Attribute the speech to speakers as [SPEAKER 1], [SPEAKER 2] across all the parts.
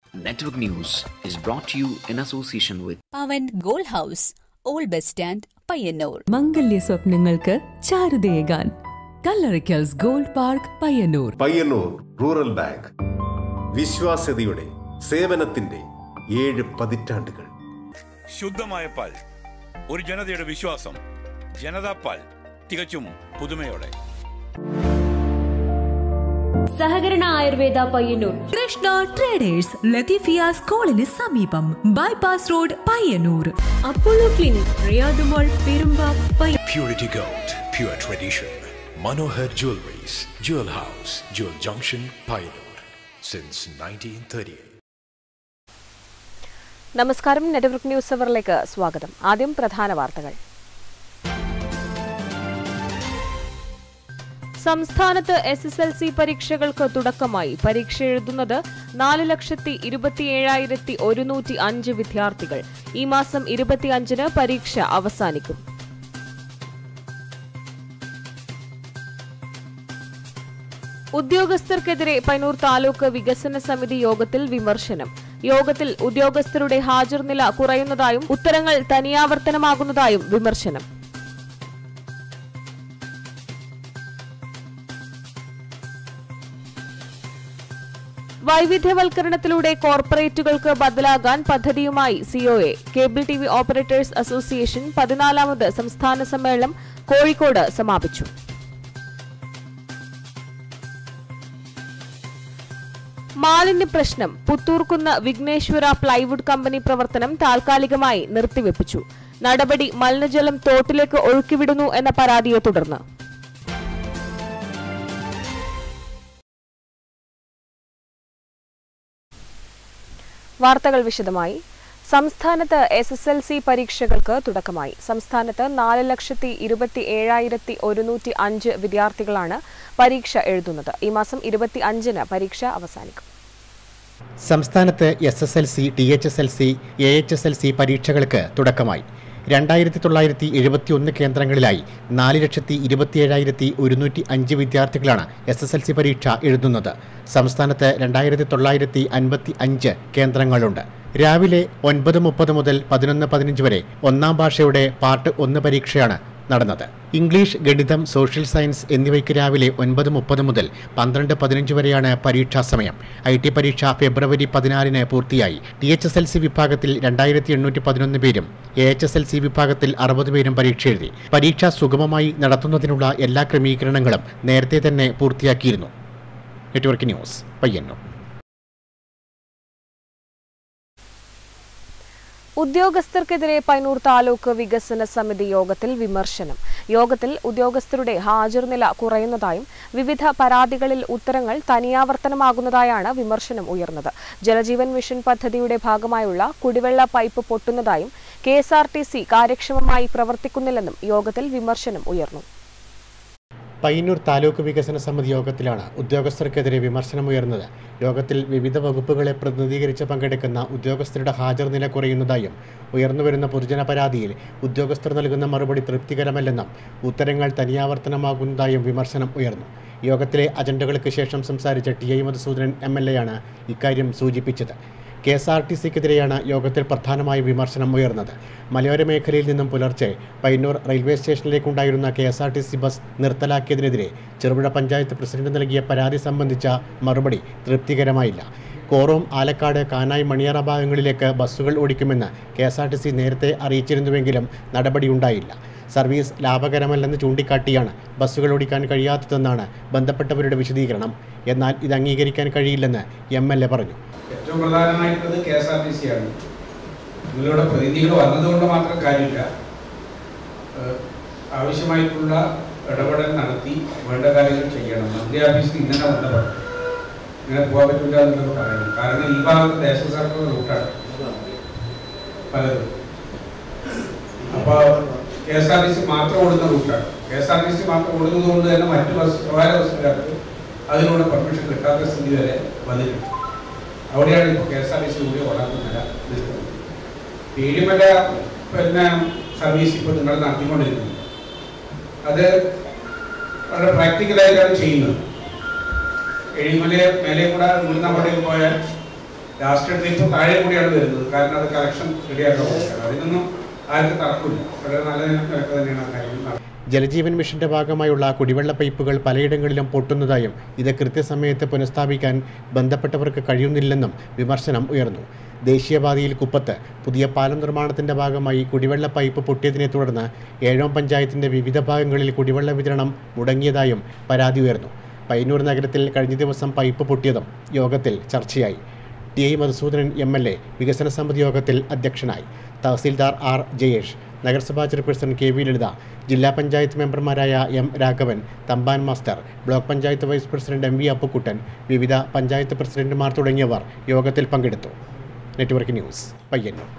[SPEAKER 1] Network News is brought to you in association with
[SPEAKER 2] Pavan gold house old bus stand Payyanur
[SPEAKER 3] മംഗല്യ സ്വപ്നങ്ങൾക്ക് ചാരുതയേകാൻ കല്ലറിക്കൽസ് gold park Payyanur
[SPEAKER 4] Payyanur rural bank വിശ്വാസ്യതയുടെ സേവനത്തിന്റെ ഏഴ് പതിറ്റാണ്ടുകൾ
[SPEAKER 5] ശുദ്ധമായ പാൽ ഒരു ജനതയുടെ വിശ്വാസം ജനതാ പാൽ തികച്ചും പുതുമയോടെ
[SPEAKER 6] സഹകരണ ആയുർവേദ പയ്യന്നൂർ
[SPEAKER 3] കൃഷ്ണ ട്രേഡേഴ്സ് ലത്തീഫിയ സ്കൂളിന് സമീപം bypass road Payyanur
[SPEAKER 6] Apollo clinic റിയാദുമോൾ പെരുമ്പ പയ്യ
[SPEAKER 7] Purity Gold, pure tradition. Manohar Jewelries, Jewel House, Jewel Junction, Pioneer. Since 1938.
[SPEAKER 8] നമസ്കാരം നെറ്റ്വർക്ക് ന്യൂസ് അവറിലേക്ക് സ്വാഗതം ആദ്യം പ്രധാന വാർത്തകൾ സംസ്ഥാനത്ത് എസ് എസ് എൽ സി പരീക്ഷകൾക്ക് തുടക്കമായി പരീക്ഷ എഴുതുന്നത് നാല് ലക്ഷത്തി ഇരുപത്തിയേഴായിരത്തി ഒരുന്നൂറ്റി അഞ്ച് വിദ്യാർത്ഥികൾ ഈ മാസം ഇരുപത്തിയഞ്ചിന് പരീക്ഷ അവസാനിക്കും ഉദ്യോഗസ്ഥർക്കെതിരെ പൈനൂർ താലൂക്ക് വികസന സമിതി യോഗത്തിൽ വിമർശനം യോഗത്തിൽ ഉദ്യോഗസ്ഥരുടെ ഹാജർ നില കുറയുന്നതായും ഉത്തരങ്ങൾ തനിയാവർത്തനമാകുന്നതായും വിമർശനം വൈവിധ്യവൽക്കരണത്തിലൂടെ കോർപ്പറേറ്റുകൾക്ക് ബദലാകാൻ പദ്ധതിയുമായി COA cable T V operators association പതിനാലാമത് സംസ്ഥാന സമ്മേളനം കോഴിക്കോട് സമാപിച്ചു മാലിന്യ പ്രശ്നം പുത്തൂർക്കുന്ന് വിഘ്നേശ്വര പ്ലൈവുഡ് കമ്പനി പ്രവർത്തനം താൽക്കാലികമായി നിർത്തിവെപ്പിച്ചു നടപടി മലിനജലം തോട്ടിലേക്ക് ഒഴുക്കിവിടുന്നു എന്ന പരാതിയെ തുടർന്ന് വാർത്തകൾ വിശദമായി സംസ്ഥാനത്ത് എസ് എസ് എൽ സി പരീക്ഷകൾക്ക് തുടക്കമായി സംസ്ഥാനത്ത് നാല് ലക്ഷത്തി ഇരുപത്തി ഏഴായിരത്തി ഒരുന്നൂറ്റി അഞ്ച് വിദ്യാർത്ഥികളാണ് പരീക്ഷ എഴുതുന്നത് ഈ മാസം ഇരുപത്തി അഞ്ചിന് പരീക്ഷ അവസാനിക്കും
[SPEAKER 9] സംസ്ഥാനത്ത് S S L C T H S L C A H S L C പരീക്ഷകൾക്ക് തുടക്കമായി രണ്ടായിരത്തി തൊള്ളായിരത്തി എഴുപത്തി ഒന്ന് കേന്ദ്രങ്ങളിലായി നാല് ലക്ഷത്തി ഇരുപത്തിയേഴായിരത്തി ഒരുന്നൂറ്റി അഞ്ച് വിദ്യാർത്ഥികളാണ് എസ് എസ് എൽ സി പരീക്ഷ എഴുതുന്നത് സംസ്ഥാനത്ത് രണ്ടായിരത്തി തൊള്ളായിരത്തി അൻപത്തി അഞ്ച് കേന്ദ്രങ്ങളുണ്ട് രാവിലെ ഒൻപത് മുപ്പത് മുതൽ പതിനൊന്ന് പതിനഞ്ച് വരെ ഒന്നാം ഭാഷയുടെ പാർട്ട് ഒന്ന് പരീക്ഷയാണ് നടന്നത് ഇംഗ്ലീഷ് ഗണിതം സോഷ്യൽ സയൻസ് എന്നിവയ്ക്ക് രാവിലെ ഒൻപത് മുപ്പത് മുതൽ പന്ത്രണ്ട് പതിനഞ്ച് വരെയാണ് പരീക്ഷാ സമയം ഐ ടി പരീക്ഷ ഫെബ്രുവരി പതിനാലിന് പൂർത്തിയായി T H S L C വിഭാഗത്തിൽ രണ്ടായിരത്തി എണ്ണൂറ്റി പതിനൊന്ന് പേരും A H S L C വിഭാഗത്തിൽ അറുപത് പേരും പരീക്ഷ എഴുതി പരീക്ഷ സുഗമമായി നടത്തുന്നതിനുള്ള എല്ലാ ക്രമീകരണങ്ങളും നേരത്തെ തന്നെ പൂർത്തിയാക്കിയിരുന്നു നെറ്റ്വർക്ക് ന്യൂസ് പയ്യന്നൂർ
[SPEAKER 8] ഉദ്യോഗസ്ഥർക്കെതിരെ പൈനൂർ താലൂക്ക് വികസന സമിതി യോഗത്തിൽ വിമർശനം യോഗത്തിൽ ഉദ്യോഗസ്ഥരുടെ ഹാജർ നില കുറയുന്നതായും വിവിധ പരാതികളിൽ ഉത്തരങ്ങൾ തനിയാവർത്തനമാകുന്നതായാണ് വിമർശനം ഉയർന്നത് ജലജീവൻ മിഷൻ പദ്ധതിയുടെ ഭാഗമായുള്ള കുടിവെള്ള പൈപ്പ് പൊട്ടുന്നതായും K S R T C കാര്യക്ഷമമായി പ്രവർത്തിക്കുന്നില്ലെന്നും യോഗത്തിൽ വിമർശനം ഉയർന്നു
[SPEAKER 9] പയ്യന്നൂർ താലൂക്ക് വികസന സമിതി യോഗത്തിലാണ് ഉദ്യോഗസ്ഥർക്കെതിരെ വിമർശനമുയർന്നത് യോഗത്തിൽ വിവിധ വകുപ്പുകളെ പ്രതിനിധീകരിച്ച് പങ്കെടുക്കുന്ന ഉദ്യോഗസ്ഥരുടെ ഹാജർ നില കുറയുന്നതായും ഉയർന്നുവരുന്ന പൊതുജന പരാതിയിൽ ഉദ്യോഗസ്ഥർ നൽകുന്ന മറുപടി തൃപ്തികരമല്ലെന്നും ഉത്തരങ്ങൾ തനിയാവർത്തനമാകുന്നതായും വിമർശനം ഉയർന്നു യോഗത്തിലെ അജണ്ടകൾക്ക് ശേഷം സംസാരിച്ച T I Madhusoodanan M L എയാണ് ഇക്കാര്യം സൂചിപ്പിച്ചത് കെ എസ് ആർ ടി സിക്കെതിരെയാണ് യോഗത്തിൽ പ്രധാനമായും വിമർശനം ഉയർന്നത് മലയോര മേഖലയിൽ നിന്നും പുലർച്ചെ പയ്യന്നൂർ റെയിൽവേ സ്റ്റേഷനിലേക്കുണ്ടായിരുന്ന K S R T C bus നിർത്തലാക്കിയതിനെതിരെ ചെറുപുഴ പഞ്ചായത്ത് പ്രസിഡന്റ് നൽകിയ പരാതി സംബന്ധിച്ച മറുപടി തൃപ്തികരമായില്ല കോറോം ആലക്കാട് കാനായി മണിയറ ഭാഗങ്ങളിലേക്ക് ബസ്സുകൾ ഓടിക്കുമെന്ന് K S R T C നേരത്തെ അറിയിച്ചിരുന്നുവെങ്കിലും നടപടിയുണ്ടായില്ല സർവീസ് ലാഭകരമല്ലെന്ന് ചൂണ്ടിക്കാട്ടിയാണ് ബസ്സുകൾ ഓടിക്കാൻ കഴിയാത്തതെന്നാണ് ബന്ധപ്പെട്ടവരുടെ വിശദീകരണം എന്നാൽ ഇത് അംഗീകരിക്കാൻ കഴിയില്ലെന്ന് എം എൽ എ പറഞ്ഞു
[SPEAKER 10] ഏറ്റവും പ്രധാനമായിട്ടുള്ളത് K S R T C ആണ് ഇതിലൂടെ പ്രതിനിധികൾ വന്നതുകൊണ്ട് മാത്രം കാര്യമില്ല ഏഹ് ആവശ്യമായിട്ടുള്ള ഇടപെടൽ നടത്തി വേണ്ട കാര്യങ്ങൾ ചെയ്യണം മന്ത്രി ഓഫീസിൽ ഇങ്ങനെ ബന്ധപ്പെടണം ഇങ്ങനെ പോകാൻ പറ്റില്ല എന്നുള്ളത് പറയുന്നു കാരണം ഈ ഭാഗത്ത് ദേശസർക്കാർ റൂട്ടാണ് പലതും അപ്പോൾ K S R T C മാത്രം ഓടുന്ന റൂട്ടാണ് K S R T C മാത്രം ഓടുന്നത് കൊണ്ട് തന്നെ മറ്റു ബസ് സ്വകാര്യ ബസ്സുകാർക്ക് അതിനുള്ള പെർമിഷൻ കിട്ടാത്ത സ്ഥിതി വരെ വന്നിട്ടുണ്ട് അവിടെയാണ് ഇപ്പോൾ K S R T C കൂടി ഓടാക്കുന്നില്ല നിൽക്കുന്നത് പേടിമല പിന്നെ സർവീസ് ഇപ്പോൾ നിങ്ങൾ നടത്തിക്കൊണ്ടിരിക്കുന്നത് അത് വളരെ പ്രാക്ടിക്കലായിട്ടാണ് ചെയ്യുന്നത് എഴിമല മേലെ കൂടെ മുഴുന്നമടയിൽ പോയാൽ ലാസ്റ്റ് ട്രിപ്പ് താഴെ കൂടിയാണ് വരുന്നത് കാരണം അത് കറക്ഷൻ റെഡിയാക്കാൻ പോകുന്നത് അതിനൊന്നും ആർക്കും തർക്കമില്ല വളരെ നല്ല നിലക്ക് തന്നെയാണ് ആ കാര്യം നടക്കുന്നത്.
[SPEAKER 9] ജലജീവൻ മിഷന്റെ ഭാഗമായുള്ള കുടിവെള്ള പൈപ്പുകൾ പലയിടങ്ങളിലും പൊട്ടുന്നതായും ഇത് കൃത്യസമയത്ത് പുനഃസ്ഥാപിക്കാൻ ബന്ധപ്പെട്ടവർക്ക് കഴിയുന്നില്ലെന്നും വിമർശനം ഉയർന്നു ദേശീയപാതയിൽ കുപ്പത്ത് പുതിയ പാലം നിർമ്മാണത്തിന്റെ ഭാഗമായി കുടിവെള്ള പൈപ്പ് പൊട്ടിയതിനെ തുടർന്ന് ഏഴോം പഞ്ചായത്തിന്റെ വിവിധ ഭാഗങ്ങളിൽ കുടിവെള്ള വിതരണം മുടങ്ങിയതായും പരാതി ഉയർന്നു പയ്യന്നൂർ നഗരത്തിൽ കഴിഞ്ഞ ദിവസം പൈപ്പ് പൊട്ടിയതും യോഗത്തിൽ ചർച്ചയായി T I Madhusoodanan M L A വികസന സമിതി യോഗത്തിൽ അധ്യക്ഷനായി തഹസീൽദാർ ആർ ജയേഷ് നഗരസഭാ ചെയർപേഴ്സൺ കെ വി ലളിത ജില്ലാ പഞ്ചായത്ത് മെമ്പർമാരായ M Raghavan Thampan master block panchayat vice president M V Appukuttan വിവിധ പഞ്ചായത്ത് പ്രസിഡന്റുമാർ തുടങ്ങിയവർ യോഗത്തിൽ പങ്കെടുത്തു നെറ്റ്വർക്ക് ന്യൂസ് പയ്യന്നൂർ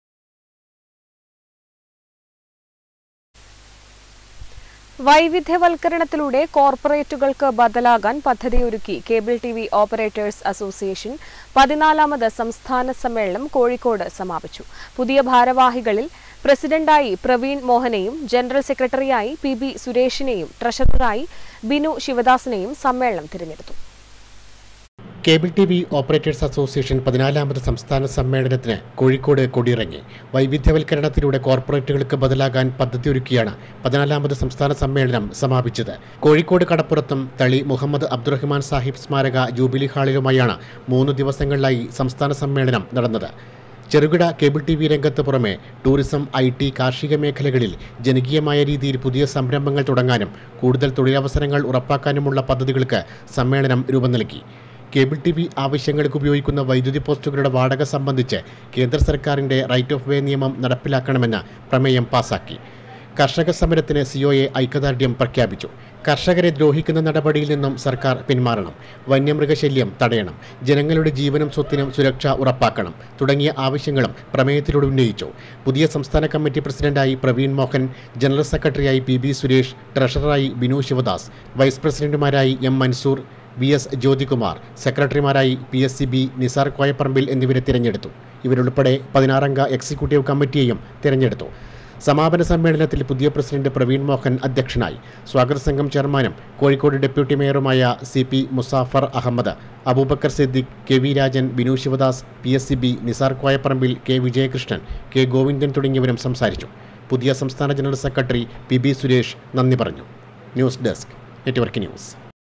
[SPEAKER 8] വൈവിധ്യവൽക്കരണത്തിലൂടെ കോർപ്പറേറ്റുകൾക്ക് ബദലാകാൻ പദ്ധതിയൊരുക്കി cable T V operators association പതിനാലാമത് സംസ്ഥാന സമ്മേളനം കോഴിക്കോട് സമാപിച്ചു പുതിയ ഭാരവാഹികളിൽ പ്രസിഡന്റായി പ്രവീൺ മോഹനെയും ജനറൽ സെക്രട്ടറിയായി പി ബി സുരേഷിനെയും ട്രഷററായി ബിനു ശിവദാസിനെയും സമ്മേളനം തിരഞ്ഞെടുത്തു
[SPEAKER 9] cable T V operators association പതിനാലാമത് സംസ്ഥാന സമ്മേളനത്തിന് കോഴിക്കോട് കൊടിയിറങ്ങി വൈവിധ്യവൽക്കരണത്തിലൂടെ കോർപ്പറേറ്റുകൾക്ക് ബദലാകാൻ പദ്ധതിയൊരുക്കിയാണ് പതിനാലാമത് സംസ്ഥാന സമ്മേളനം സമാപിച്ചത് കോഴിക്കോട് കടപ്പുറത്തും തളി മുഹമ്മദ് അബ്ദുറഹ്മാൻ സാഹിബ് സ്മാരക ജൂബിലി ഹാളിലുമായാണ് മൂന്ന് ദിവസങ്ങളിലായി സംസ്ഥാന സമ്മേളനം നടന്നത് ചെറുകിട കേബിൾ ടി വി രംഗത്ത് പുറമെ ടൂറിസം ഐ ടി കാർഷിക മേഖലകളിൽ ജനകീയമായ രീതിയിൽ പുതിയ സംരംഭങ്ങൾ തുടങ്ങാനും കൂടുതൽ തൊഴിലവസരങ്ങൾ ഉറപ്പാക്കാനുമുള്ള പദ്ധതികൾക്ക് സമ്മേളനം രൂപം നൽകി കേബിൾ ടി വി ആവശ്യങ്ങൾക്ക് ഉപയോഗിക്കുന്ന വൈദ്യുതി പോസ്റ്റുകളുടെ വാടക സംബന്ധിച്ച് കേന്ദ്ര സർക്കാരിൻ്റെ റൈറ്റ് ഓഫ് വേ നിയമം നടപ്പിലാക്കണമെന്ന് പ്രമേയം പാസാക്കി കർഷക സമരത്തിന് സിഒഎ ഐക്യദാർഢ്യം പ്രഖ്യാപിച്ചു കർഷകരെ ദ്രോഹിക്കുന്ന നടപടിയിൽ നിന്നും സർക്കാർ പിന്മാറണം വന്യമൃഗശല്യം തടയണം ജനങ്ങളുടെ ജീവനും സ്വത്തിനും സുരക്ഷ ഉറപ്പാക്കണം തുടങ്ങിയ ആവശ്യങ്ങളും പ്രമേയത്തിലൂടെ ഉന്നയിച്ചു പുതിയ സംസ്ഥാന കമ്മിറ്റി പ്രസിഡന്റായി പ്രവീൺ മോഹൻ ജനറൽ സെക്രട്ടറിയായി പി ബി സുരേഷ് ട്രഷററായി ബിനു ശിവദാസ് വൈസ് പ്രസിഡന്റുമാരായി M Mansoor V S Jyothikumar സെക്രട്ടറിമാരായി P S C B Nisar Koyapparambil എന്നിവരെ തിരഞ്ഞെടുത്തു ഇവരുൾപ്പെടെ പതിനാറംഗ എക്സിക്യൂട്ടീവ് കമ്മിറ്റിയെയും തിരഞ്ഞെടുത്തു സമാപന സമ്മേളനത്തിൽ പുതിയ പ്രസിഡന്റ് പ്രവീൺ മോഹൻ അധ്യക്ഷനായി സ്വാഗത സംഘം ചെയർമാനും കോഴിക്കോട് ഡെപ്യൂട്ടി മേയറുമായ C P Muzafar Ahammed Abubakar Siddique K V Rajan Binu Shivadas P S C B Nisar Koyapparambil K Vijayakrishnan K Govindan തുടങ്ങിയവരും സംസാരിച്ചു പുതിയ സംസ്ഥാന general secretary P B Suresh നന്ദി പറഞ്ഞു ന്യൂസ് ഡെസ്ക് നെറ്റ്വർക്ക് ന്യൂസ്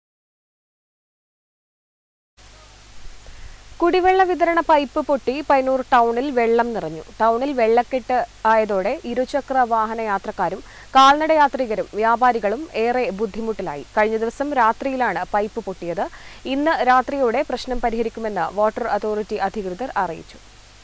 [SPEAKER 8] കുടിവെള്ള വിതരണ പൈപ്പ് പൊട്ടി പൈനൂർ ടൗണിൽ വെള്ളം നിറഞ്ഞു ടൗണിൽ വെള്ളക്കെട്ട് ആയതോടെ ഇരുചക്ര വാഹന യാത്രക്കാരും കാൽനട യാത്രികരും വ്യാപാരികളും ഏറെ ബുദ്ധിമുട്ടിലായി കഴിഞ്ഞ ദിവസം രാത്രിയിലാണ് പൈപ്പ് പൊട്ടിയത് ഇന്ന് രാത്രിയോടെ പ്രശ്നം പരിഹരിക്കുമെന്ന് വാട്ടർ അതോറിറ്റി അധികൃതർ അറിയിച്ചു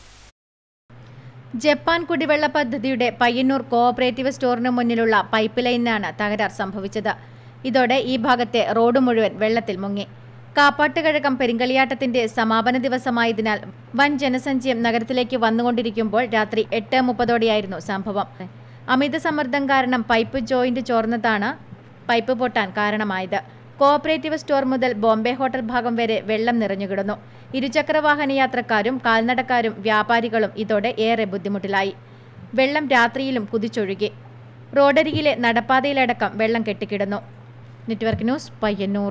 [SPEAKER 11] ജപ്പാൻ കുടിവെള്ള പദ്ധതിയുടെ പയ്യന്നൂർ കോഓപ്പറേറ്റീവ് സ്റ്റോറിന് മുന്നിലുള്ള പൈപ്പ് ലൈനിനാണ് തകരാർ സംഭവിച്ചത് ഇതോടെ ഈ ഭാഗത്തെ റോഡ് മുഴുവൻ വെള്ളത്തിൽ മുങ്ങി കാപ്പാട്ടുകഴകം പെരിങ്കളിയാട്ടത്തിന്റെ സമാപന ദിവസമായതിനാൽ വൻ ജനസഞ്ചയം നഗരത്തിലേക്ക് വന്നുകൊണ്ടിരിക്കുമ്പോൾ രാത്രി എട്ട് മുപ്പതോടെയായിരുന്നു സംഭവം അമിത സമ്മർദ്ദം കാരണം പൈപ്പ് ജോയിന്റ് ചോർന്നതാണ് പൈപ്പ് പൊട്ടാൻ കാരണമായത് കോഓപ്പറേറ്റീവ് സ്റ്റോർ മുതൽ ബോംബെ ഹോട്ടൽ ഭാഗം വരെ വെള്ളം നിറഞ്ഞുകിടന്നു ഇരുചക്രവാഹന യാത്രക്കാരും കാൽനടക്കാരും വ്യാപാരികളും ഇതോടെ ഏറെ ബുദ്ധിമുട്ടിലായി വെള്ളം രാത്രിയിലും കുതിച്ചൊഴുകി റോഡരികിലെ നടപ്പാതയിലടക്കം വെള്ളം കെട്ടിക്കിടന്നു നെറ്റ്വർക്ക് ന്യൂസ് പയ്യന്നൂർ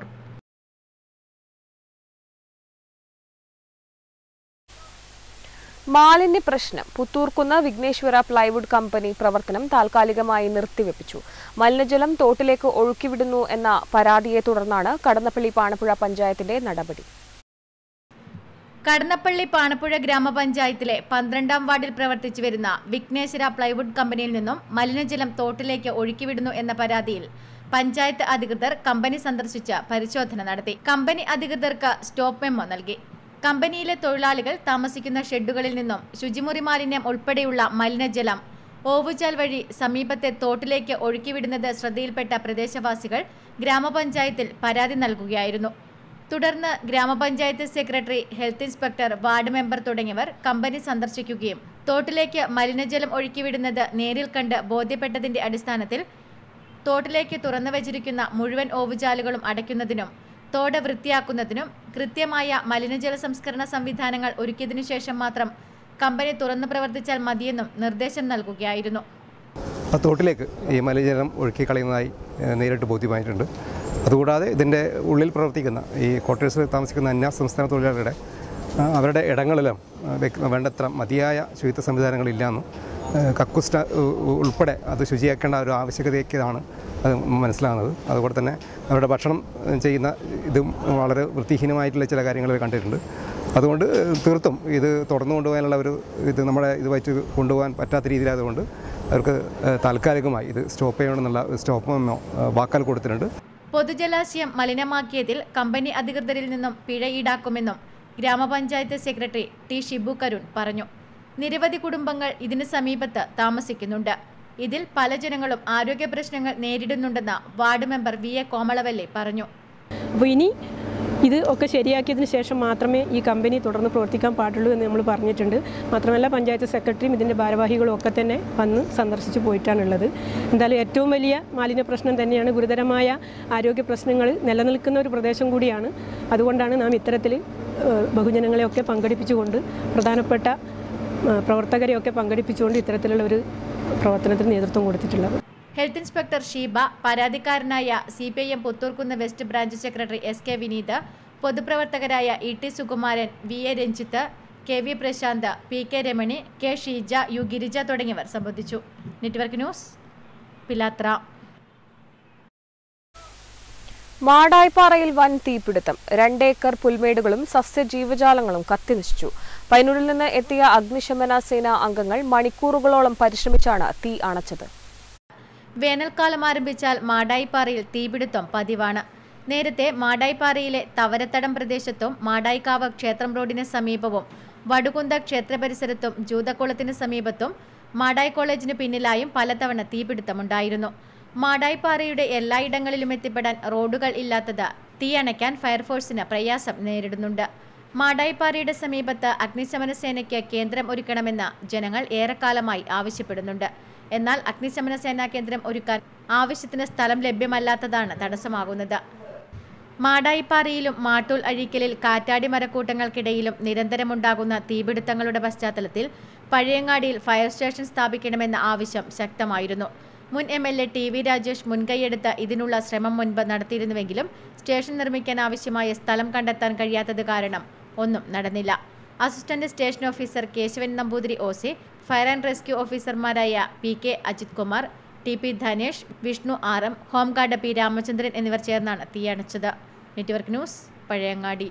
[SPEAKER 8] മാലിന്യ പ്രശ്നം പുത്തൂർക്കുന്ന് വിഘ്നേശ്വര പ്ലൈവുഡ് കമ്പനി പ്രവർത്തനം താൽക്കാലികമായി നിർത്തിവെപ്പിച്ചു മലിനജലം തോട്ടിലേക്ക് ഒഴുക്കിവിടുന്നു എന്ന പരാതിയെ തുടർന്നാണ് കടന്നപ്പള്ളി പാണപ്പുഴ പഞ്ചായത്തിന്റെ നടപടി
[SPEAKER 11] കടന്നപ്പള്ളി പാണപ്പുഴ ഗ്രാമപഞ്ചായത്തിലെ പന്ത്രണ്ടാം വാർഡിൽ പ്രവർത്തിച്ചു വരുന്ന വിഘ്നേശ്വര പ്ലൈവുഡ് കമ്പനിയിൽ നിന്നും മലിനജലം തോട്ടിലേക്ക് ഒഴുക്കിവിടുന്നു എന്ന പരാതിയിൽ പഞ്ചായത്ത് അധികൃതർ കമ്പനി സന്ദർശിച്ച് പരിശോധന നടത്തി കമ്പനി അധികൃതർക്ക് സ്റ്റോപ്പ് മെമ്മോ നൽകി കമ്പനിയിലെ തൊഴിലാളികൾ താമസിക്കുന്ന ഷെഡുകളിൽ നിന്നും ശുചിമുറി മാലിന്യം ഉൾപ്പെടെയുള്ള മലിനജലം ഓവുചാൽ വഴി സമീപത്തെ തോട്ടിലേക്ക് ഒഴുക്കിവിടുന്നത് ശ്രദ്ധയിൽപ്പെട്ട പ്രദേശവാസികൾ ഗ്രാമപഞ്ചായത്തിൽ പരാതി നൽകുകയായിരുന്നു തുടർന്ന് ഗ്രാമപഞ്ചായത്ത് secretary health inspector ward member തുടങ്ങിയവർ കമ്പനി സന്ദർശിക്കുകയും തോട്ടിലേക്ക് മലിനജലം ഒഴുക്കിവിടുന്നത് നേരിൽ കണ്ട് ബോധ്യപ്പെട്ടതിന്റെ അടിസ്ഥാനത്തിൽ തോട്ടിലേക്ക് തുറന്നു വച്ചിരിക്കുന്ന മുഴുവൻ ഓവുചാലുകളും അടയ്ക്കുന്നതിനും തോട് വൃത്തിയാക്കുന്നതിനും കൃത്യമായ മലിനജല സംസ്കരണ സംവിധാനങ്ങൾ ഒരുക്കിയതിനു ശേഷം മാത്രം കമ്പനി തുറന്നു പ്രവർത്തിച്ചാൽ മതിയെന്നും നിർദ്ദേശം നൽകുകയായിരുന്നു
[SPEAKER 12] ആ തോട്ടിലേക്ക് ഈ മലിനജലം ഒഴുക്കി കളയുന്നതായി ഏഹ്, നേരിട്ട് ബോധ്യമായിട്ടുണ്ട് അതുകൂടാതെ ഇതിൻ്റെ ഉള്ളിൽ പ്രവർത്തിക്കുന്ന ഈ ക്വാർട്ടേഴ്സിൽ താമസിക്കുന്ന അന്യ സംസ്ഥാന തൊഴിലാളികളുടെ ആ, അവരുടെ ഇടങ്ങളിലും ആ, വ്യക്ത- വേണ്ടത്ര മതിയായ ശുചിത്വ സംവിധാനങ്ങളില്ലാന്നും ആ, കക്കുസ്റ്റ ഉ- ഉ- ഉൾപ്പെടെ അത് ശുചിയാക്കേണ്ട ഒരു ആവശ്യകതയൊക്കെയാണ് അത് മനസ്സിലാകുന്നത് അതുപോലെ തന്നെ അവരുടെ ഭക്ഷണം ചെയ്യുന്ന ഇതും വളരെ വൃത്തിഹീനമായിട്ടുള്ള ചില കാര്യങ്ങൾ കണ്ടിട്ടുണ്ട് അതുകൊണ്ട് തീർത്തും ഇത് തുടർന്നു കൊണ്ടുപോകാനുള്ള ഒരു ഇത് നമ്മുടെ ഇതുമായിട്ട് കൊണ്ടുപോകാൻ പറ്റാത്ത രീതിയിലായതുകൊണ്ട് അവർക്ക് ഏഹ്, താൽക്കാലികമായി ഇത് സ്റ്റോപ്പ് ചെയ്യണമെന്നുള്ള സ്റ്റോപ്പ് മെമ്മോ ഏഹ്, വാക്കാൽ കൊടുത്തിട്ടുണ്ട്
[SPEAKER 11] പൊതുജലാശയം മലിനമാക്കിയതിൽ കമ്പനി അധികൃതരിൽ നിന്നും പിഴ ഈടാക്കുമെന്നും ഗ്രാമപഞ്ചായത്ത് സെക്രട്ടറി ടി ഷിബു കരുൺ പറഞ്ഞു നിരവധി കുടുംബങ്ങൾ ഇതിന് സമീപത്ത് താമസിക്കുന്നുണ്ട് ഇതിൽ പല ജനങ്ങളും ആരോഗ്യ പ്രശ്നങ്ങൾ നേരിടുന്നുണ്ടെന്ന് ward member V A Komalavalli പറഞ്ഞു
[SPEAKER 13] അപ്പോൾ ഇനി ഇത് ഒക്കെ ശരിയാക്കിയതിന് ശേഷം മാത്രമേ ഈ കമ്പനി തുടർന്ന് പ്രവർത്തിക്കാൻ പാടുള്ളൂ എന്ന് നമ്മൾ പറഞ്ഞിട്ടുണ്ട് മാത്രമല്ല പഞ്ചായത്ത് സെക്രട്ടറിയും ഇതിൻ്റെ ഭാരവാഹികളും ഒക്കെ തന്നെ വന്ന് സന്ദർശിച്ച് പോയിട്ടാണുള്ളത് എന്തായാലും ഏറ്റവും വലിയ മാലിന്യ പ്രശ്നം തന്നെയാണ് ഗുരുതരമായ ആരോഗ്യ പ്രശ്നങ്ങൾ നിലനിൽക്കുന്ന ഒരു പ്രദേശം കൂടിയാണ് അതുകൊണ്ടാണ് നാം ഇത്തരത്തിൽ ഏഹ്, ബഹുജനങ്ങളെയൊക്കെ പങ്കെടുപ്പിച്ചുകൊണ്ട് പ്രധാനപ്പെട്ട ഏഹ്, പ്രവർത്തകരെയൊക്കെ പങ്കെടുപ്പിച്ചുകൊണ്ട് ഇത്തരത്തിലുള്ള ഒരു പ്രവർത്തനത്തിന് നേതൃത്വം കൊടുത്തിട്ടുള്ളത്
[SPEAKER 11] ഹെൽത്ത് ഇൻസ്പെക്ടർ ഷീബ പരാതിക്കാരനായ C P I M Puthoorkunnu west branch secretary S K Vineeth പൊതുപ്രവർത്തകരായ E T Sukumaran V A Ranjith K V Prashanth P K Ramani K Sheeja U Girija തുടങ്ങിയവർ സംബന്ധിച്ചു നെറ്റ്വർക്ക് ന്യൂസ് പിലാത്ര
[SPEAKER 8] മാടായിപ്പാറയിൽ വൻ തീപിടുത്തം രണ്ടേക്കർ പുൽമേടുകളും സസ്യജീവജാലങ്ങളും കത്തിനശിച്ചു പൈനൂരിൽ നിന്ന് എത്തിയ അഗ്നിശമന സേന അംഗങ്ങൾ മണിക്കൂറുകളോളം പരിശ്രമിച്ചാണ് തീ അണച്ചത്
[SPEAKER 11] വേനൽക്കാലം ആരംഭിച്ചാൽ മാടായിപ്പാറയിൽ തീപിടുത്തം പതിവാണ് നേരത്തെ മാടായിപ്പാറയിലെ തവരത്തടം പ്രദേശത്തും മാടായിക്കാവ് ക്ഷേത്രം റോഡിന് സമീപവും വടുകുന്ത ക്ഷേത്ര പരിസരത്തും ജൂതക്കുളത്തിന് സമീപത്തും മാടായി കോളേജിന് പിന്നിലായും പലതവണ തീപിടുത്തമുണ്ടായിരുന്നു മാടായിപ്പാറയുടെ എല്ലായിടങ്ങളിലും എത്തിപ്പെടാൻ റോഡുകൾ ഇല്ലാത്തത് തീ അണയ്ക്കാൻ ഫയർഫോഴ്സിന് പ്രയാസം നേരിടുന്നുണ്ട് മാടായിപ്പാറയുടെ സമീപത്ത് അഗ്നിശമന സേനയ്ക്ക് കേന്ദ്രം ഒരുക്കണമെന്ന് ജനങ്ങൾ ഏറെക്കാലമായി ആവശ്യപ്പെടുന്നുണ്ട് എന്നാൽ അഗ്നിശമന സേനാ കേന്ദ്രം ഒരുക്കാൻ ആവശ്യത്തിന് സ്ഥലം ലഭ്യമല്ലാത്തതാണ് തടസ്സമാകുന്നത് മാടായിപ്പാറയിലും മാട്ടൂൽ അഴീക്കലിൽ കാറ്റാടി മരക്കൂട്ടങ്ങൾക്കിടയിലും നിരന്തരമുണ്ടാകുന്ന തീപിടുത്തങ്ങളുടെ പശ്ചാത്തലത്തിൽ പഴയങ്ങാടിയിൽ ഫയർ സ്റ്റേഷൻ സ്ഥാപിക്കണമെന്ന ആവശ്യം ശക്തമായിരുന്നു മുൻ M L A T V Rajesh മുൻകൈയെടുത്ത് ഇതിനുള്ള ശ്രമം മുൻപ് നടത്തിയിരുന്നുവെങ്കിലും സ്റ്റേഷൻ നിർമ്മിക്കാൻ ആവശ്യമായ സ്ഥലം കണ്ടെത്താൻ കഴിയാത്തത് കാരണം ഒന്നും നടന്നില്ല assistant station officer Keshavan Namboothiri O C fire and rescue ഓഫീസർമാരായ P K Ajith Kumar T P Dhanesh Vishnu R M home guard P Ramachandran എന്നിവർ ചേർന്നാണ് തീയണച്ചത് നെറ്റ്വർക്ക് ന്യൂസ് പഴയങ്ങാടി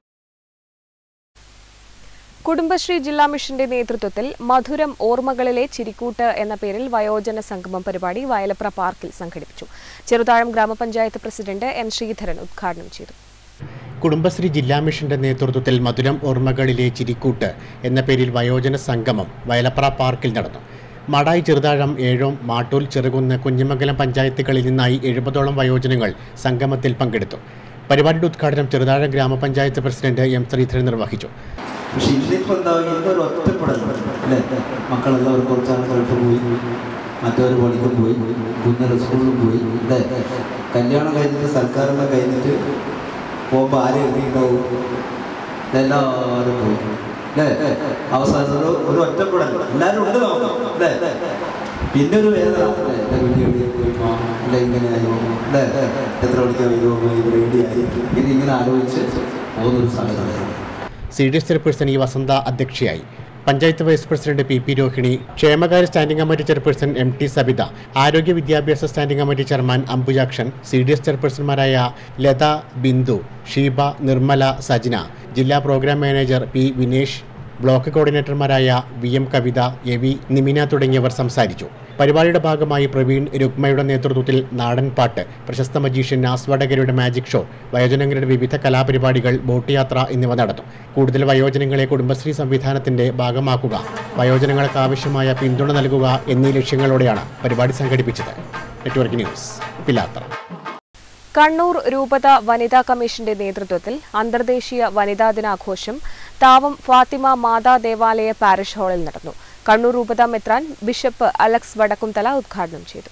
[SPEAKER 8] കുടുംബശ്രീ ജില്ലാ മിഷന്റെ നേതൃത്വത്തിൽ മധുരം ഓർമ്മകളിലെ ചിരിക്കൂട്ട് എന്ന പേരിൽ വയോജന സംഗമം പരിപാടി വയലപ്ര പാർക്കിൽ സംഘടിപ്പിച്ചു ചെറുതാഴം ഗ്രാമപഞ്ചായത്ത് പ്രസിഡന്റ് എൻ ശ്രീധരൻ ഉദ്ഘാടനം ചെയ്തു
[SPEAKER 9] കുടുംബശ്രീ ജില്ലാ മിഷന്റെ നേതൃത്വത്തിൽ മധുരം ഓർമ്മകളിലെ ചിരിക്കൂട്ട് എന്ന പേരിൽ വയോജന സംഗമം വയലപ്ര പാർക്കിൽ നടന്നു മടായി ചെറുതാഴം ഏഴോം മാട്ടൂൽ ചെറുകുന്ന് കുഞ്ഞിമംഗലം പഞ്ചായത്തുകളിൽ നിന്നായി എഴുപതോളം വയോജനങ്ങൾ സംഗമത്തിൽ പങ്കെടുത്തു പരിപാടിയുടെ ഉദ്ഘാടനം ചെറുതാഴം ഗ്രാമപഞ്ചായത്ത് പ്രസിഡന്റ് എം ശ്രീധരൻ നിർവഹിച്ചു
[SPEAKER 14] പക്ഷെ ഇന്നിപ്പോൾ എന്താ ഇന്നൊരു ഒറ്റപ്പെടൽ അല്ലേ മക്കളെല്ലാവരും കുറച്ചാണ് ഗൾഫ് പോയി മറ്റവർ പണിക്കും പോയി കുഞ്ഞിൻ്റെ സ്കൂളിലും പോയി അല്ലേ കല്യാണം കഴിഞ്ഞിട്ട് സൽക്കാരെല്ലാം കഴിഞ്ഞിട്ട് പോകുമ്പോൾ ആരെ എത്തിയിട്ടുണ്ടാവും എല്ലാവരും പോയി അല്ലേ അവസാനം ഒരു ഒരു ഒറ്റപ്പെടൽ എല്ലാവരും ഉണ്ട് നമുക്ക് അല്ലേ പിന്നെ ഒരു വേദന അല്ലേ എൻ്റെ വീട്ടിൽ എവിടെയും പോയി മാ അല്ലെ ഇങ്ങനെയായോ അല്ലേ എത്ര മണിക്ക് വരുമോ ഇത് റെഡിയായി ഇങ്ങനെ ഇങ്ങനെ ആലോചിച്ച് പോകുന്നൊരു സാഹചര്യമാണ്
[SPEAKER 9] C D S chairperson E Vasantha അധ്യക്ഷയായി panchayat vice president P P Rohini ക്ഷേമകാര്യ standing committee chairperson M T Sabitha ആരോഗ്യ വിദ്യാഭ്യാസ standing committee chairman Ambujakshan C D S ചെയർപേഴ്സൺമാരായ ലത ബിന്ദു ഷീബ നിർമ്മല സജ്ന ജില്ലാ program manager P Vinesh block കോർഡിനേറ്റർമാരായ V M Kavitha A V Nimina തുടങ്ങിയവർ സംസാരിച്ചു പരിപാടിയുടെ ഭാഗമായി പ്രവീൺ രുക്മയുടെ നേതൃത്വത്തിൽ നാടൻ പാട്ട് പ്രശസ്ത മജീഷ്യൻ നാസ്വടകരുടെ മാജിക് ഷോ വയോജനങ്ങളുടെ വിവിധ കലാപരിപാടികൾ ബോട്ട് യാത്ര എന്നിവ നടന്നു കൂടുതൽ വയോജനങ്ങളെ കുടുംബശ്രീ സംവിധാനത്തിന്റെ ഭാഗമാക്കുക വയോജനങ്ങൾക്ക് ആവശ്യമായ പിന്തുണ നൽകുക എന്നീ ലക്ഷ്യങ്ങളോടെയാണ് പരിപാടി സംഘടിപ്പിച്ചത് നെറ്റ്വർക്ക് ന്യൂസ് പിലാത്തറ
[SPEAKER 8] കണ്ണൂർ രൂപത വനിതാ കമ്മീഷന്റെ നേതൃത്വത്തിൽ അന്തർദേശീയ വനിതാ ദിനാഘോഷം താവം ഫാത്തിമ മാതാ ദേവാലയ പാരിഷ് ഹാളിൽ നടന്നു കണ്ണൂർ രൂപത മെത്രാൻ ബിഷപ്പ് അലക്സ് വടക്കുംതല ഉദ്ഘാടനം ചെയ്തു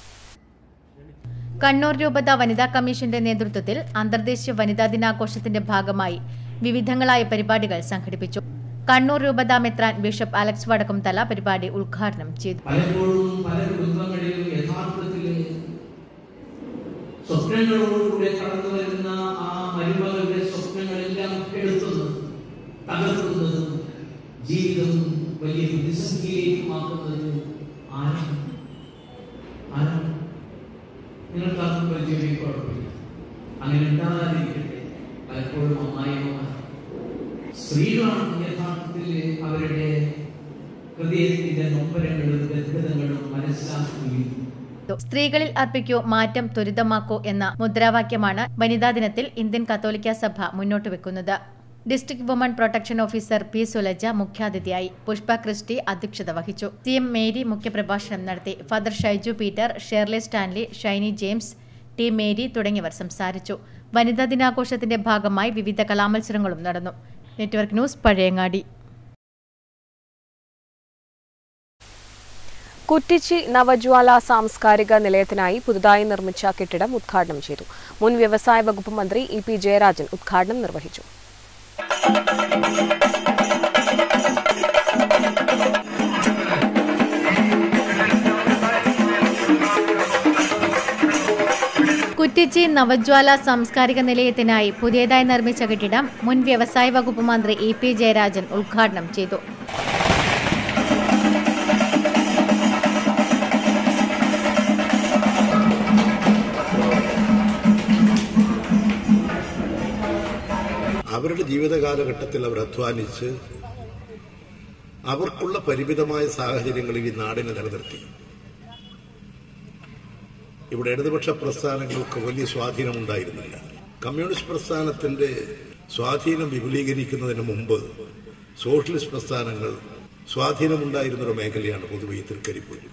[SPEAKER 11] കണ്ണൂർ രൂപത വനിതാ കമ്മീഷന്റെ നേതൃത്വത്തിൽ അന്തർദേശീയ വനിതാ ദിനാഘോഷത്തിന്റെ ഭാഗമായി വിവിധങ്ങളായ പരിപാടികൾ സംഘടിപ്പിച്ചു കണ്ണൂർ രൂപത മെത്രാൻ ബിഷപ്പ് അലക്സ് വടക്കുംതല പരിപാടി ഉദ്ഘാടനം ചെയ്തു
[SPEAKER 15] പലപ്പോഴും പല കുടുംബങ്ങളിലും യഥാർത്ഥത്തിൽ സ്വപ്നങ്ങളോടുകൂടെ കടന്നു വരുന്ന ആ മരുമകളുടെ സ്വപ്നങ്ങളെല്ലാം എടുത്തുന്നത് തകർക്കുന്നതും ജീവിതം വലിയ പ്രതിസന്ധിയിലേക്കുമാക്കുന്നതും ആരാണ് ആരാണ് നിങ്ങൾക്കാർക്കും പരിചയമേ കുഴപ്പമില്ല അങ്ങനെ ഉണ്ടാകാതിരിക്കട്ടെ പലപ്പോഴും അമ്മായിമാർ സ്ത്രീകളാണ് യഥാർത്ഥത്തിൽ അവരുടെ ഹൃദയത്തിന്റെ നൊമ്പരങ്ങളും ഗദ്ഗതങ്ങളും മനസ്സിലാക്കുകയും
[SPEAKER 11] സ്ത്രീകളിൽ അർപ്പിക്കൂ മാറ്റം ത്വരിതമാക്കൂ എന്ന മുദ്രാവാക്യമാണ് വനിതാ ദിനത്തിൽ ഇന്ത്യൻ കത്തോലിക്ക സഭ മുന്നോട്ട് വെക്കുന്നത് district woman protection officer P Sulaja മുഖ്യാതിഥിയായി പുഷ്പ ക്രിസ്റ്റി അധ്യക്ഷത വഹിച്ചു സി എം മേരി മുഖ്യപ്രഭാഷണം നടത്തി father Shaiju Peter Shirley Stanley Shiny James T Mary തുടങ്ങിയവർ സംസാരിച്ചു വനിതാ ദിനാഘോഷത്തിന്റെ ഭാഗമായി വിവിധ കലാമത്സരങ്ങളും നടന്നു നെറ്റ്വർക്ക് ന്യൂസ് പഴയങ്ങാടി
[SPEAKER 8] കുറ്റിച്ചി നവജ്വാല സാംസ്കാരിക നിലയത്തിനായി പുതുതായി നിർമ്മിച്ച കെട്ടിടം ഉദ്ഘാടനം ചെയ്തു മുൻ വ്യവസായ വകുപ്പ് മന്ത്രി ഇ പി ജയരാജൻ ഉദ്ഘാടനം നിർവഹിച്ചു
[SPEAKER 11] കുറ്റിച്ചി നവജ്വാല സാംസ്കാരിക നിലയത്തിനായി പുതിയതായി നിർമ്മിച്ച കെട്ടിടം മുൻ വ്യവസായ വകുപ്പ് മന്ത്രി ഇ പി ജയരാജൻ ഉദ്ഘാടനം ചെയ്തു
[SPEAKER 16] അവരുടെ ജീവിത കാലഘട്ടത്തിൽ അവർ അധ്വാനിച്ച് അവർക്കുള്ള പരിമിതമായ സാഹചര്യങ്ങളിൽ ഈ നാടിനെ നിലനിർത്തി ഇവിടെ ഇടതുപക്ഷ പ്രസ്ഥാനങ്ങൾക്ക് വലിയ സ്വാധീനമുണ്ടായിരുന്നില്ല കമ്മ്യൂണിസ്റ്റ് പ്രസ്ഥാനത്തിന്റെ സ്വാധീനം വിപുലീകരിക്കുന്നതിന് മുമ്പ് സോഷ്യലിസ്റ്റ് പ്രസ്ഥാനങ്ങൾ സ്വാധീനമുണ്ടായിരുന്ന ഒരു മേഖലയാണ് പൊതുവെ ഈ തൃക്കരിപ്പൂർ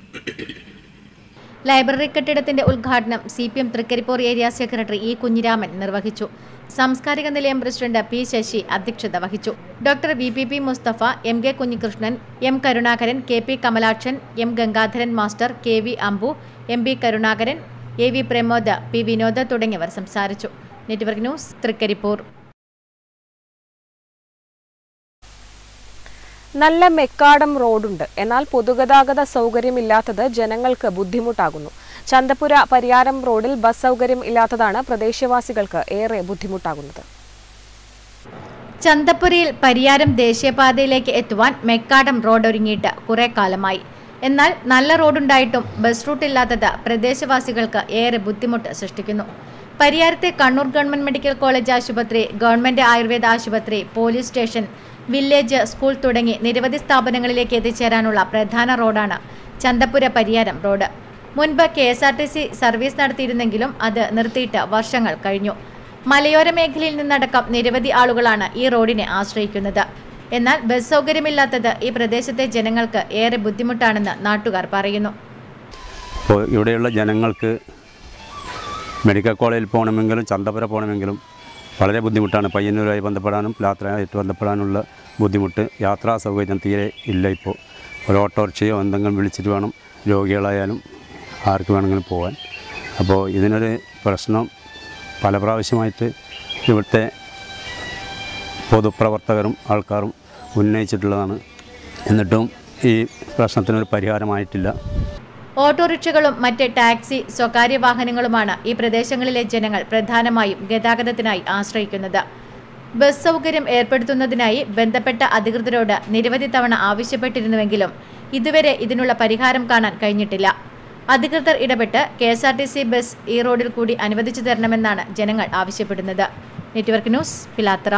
[SPEAKER 11] ലൈബ്രറി കെട്ടിടത്തിന്റെ ഉദ്ഘാടനം C P M Trikaripur area secretary E Kunhiraman നിർവഹിച്ചു സാംസ്കാരിക നിലയം പ്രസിഡന്റ് പി ശശി അധ്യക്ഷത വഹിച്ചു doctor V P P Musthafa M K Kunhikrishnan M Karunakaran K P Kamalakshan M Gangadharan master K V Ambu M P Karunakaran A V Pramod P Vinod തുടങ്ങിയവർ സംസാരിച്ചു നെറ്റ്വർക്ക് ന്യൂസ് തൃക്കരിപ്പൂർ
[SPEAKER 8] നല്ല മെക്കാടം റോഡുണ്ട് എന്നാൽ പൊതുഗതാഗത സൗകര്യമില്ലാത്തത് ജനങ്ങൾക്ക് ബുദ്ധിമുട്ടാകുന്നു ചന്തപുര പരിയാരം റോഡിൽ ബസ് സൗകര്യം ഇല്ലാത്തതാണ് പ്രദേശവാസികൾക്ക് ഏറെ ബുദ്ധിമുട്ടാകുന്നത്
[SPEAKER 11] ചന്തപ്പുരയിൽ പരിയാരം ദേശീയപാതയിലേക്ക് എത്തുവാൻ മെക്കാടം റോഡ് ഒരുങ്ങിയിട്ട് കുറെ കാലമായി എന്നാൽ നല്ല റോഡുണ്ടായിട്ടും ബസ് റൂട്ട് ഇല്ലാത്തത് പ്രദേശവാസികൾക്ക് ഏറെ ബുദ്ധിമുട്ട് സൃഷ്ടിക്കുന്നു പരിയാരത്തെ കണ്ണൂർ ഗവൺമെന്റ് മെഡിക്കൽ കോളേജ് ആശുപത്രി ഗവൺമെന്റ് ആയുർവേദ ആശുപത്രി പോലീസ് സ്റ്റേഷൻ വില്ലേജ് സ്കൂൾ തുടങ്ങി നിരവധി സ്ഥാപനങ്ങളിലേക്ക് എത്തിച്ചേരാനുള്ള പ്രധാന റോഡാണ് ചന്തപ്പുര പരിയാരം റോഡ് മുൻപ് K S R T C service നടത്തിയിരുന്നെങ്കിലും അത് നിർത്തിയിട്ട് വർഷങ്ങൾ കഴിഞ്ഞു മലയോര മേഖലയിൽ നിന്നടക്കം നിരവധി ആളുകളാണ് ഈ റോഡിനെ ആശ്രയിക്കുന്നത് എന്നാൽ ബസ് സൗകര്യമില്ലാത്തത് ഈ പ്രദേശത്തെ ജനങ്ങൾക്ക് ഏറെ ബുദ്ധിമുട്ടാണെന്ന് നാട്ടുകാർ പറയുന്നു
[SPEAKER 17] അപ്പോൾ ഇവിടെയുള്ള ജനങ്ങൾക്ക് മെഡിക്കൽ കോളേജിൽ പോകണമെങ്കിലും ചന്തപുര പോകണമെങ്കിലും വളരെ ബുദ്ധിമുട്ടാണ് പയ്യന്നൂരുമായി ബന്ധപ്പെടാനും യാത്രയായിട്ട് ബന്ധപ്പെടാനുള്ള ബുദ്ധിമുട്ട് യാത്രാ സൗകര്യം തീരെ ഇല്ല ഇപ്പോൾ ഒരു ഓട്ടോറിക്ഷയോ എന്തെങ്കിലും വിളിച്ചിട്ട് വേണം രോഗികളായാലും ആർക്ക് വേണമെങ്കിലും പോകാൻ അപ്പോൾ ഇതിനൊരു പ്രശ്നം പല പ്രാവശ്യമായിട്ട് ഇവിടുത്തെ പൊതുപ്രവർത്തകരും ആൾക്കാരും ഉന്നയിച്ചിട്ടുള്ളതാണ് എന്നിട്ടും ഈ പ്രശ്നത്തിനൊരു പരിഹാരമായിട്ടില്ല
[SPEAKER 11] ഓട്ടോറിക്ഷകളും മറ്റ് ടാക്സി സ്വകാര്യ വാഹനങ്ങളുമാണ് ഈ പ്രദേശങ്ങളിലെ ജനങ്ങൾ പ്രധാനമായും ഗതാഗതത്തിനായി ആശ്രയിക്കുന്നത് ബസ് സൗകര്യം ഏർപ്പെടുത്തുന്നതിനായി ബന്ധപ്പെട്ട അധികൃതരോട് നിരവധി തവണ ആവശ്യപ്പെട്ടിരുന്നുവെങ്കിലും ഇതുവരെ ഇതിനുള്ള പരിഹാരം കാണാൻ കഴിഞ്ഞിട്ടില്ല അധികൃതർ ഇടപെട്ട് K S R T C bus ഈ റോഡിൽ കൂടി അനുവദിച്ചു തരണമെന്നാണ് ജനങ്ങൾ ആവശ്യപ്പെടുന്നത് network news Pilathara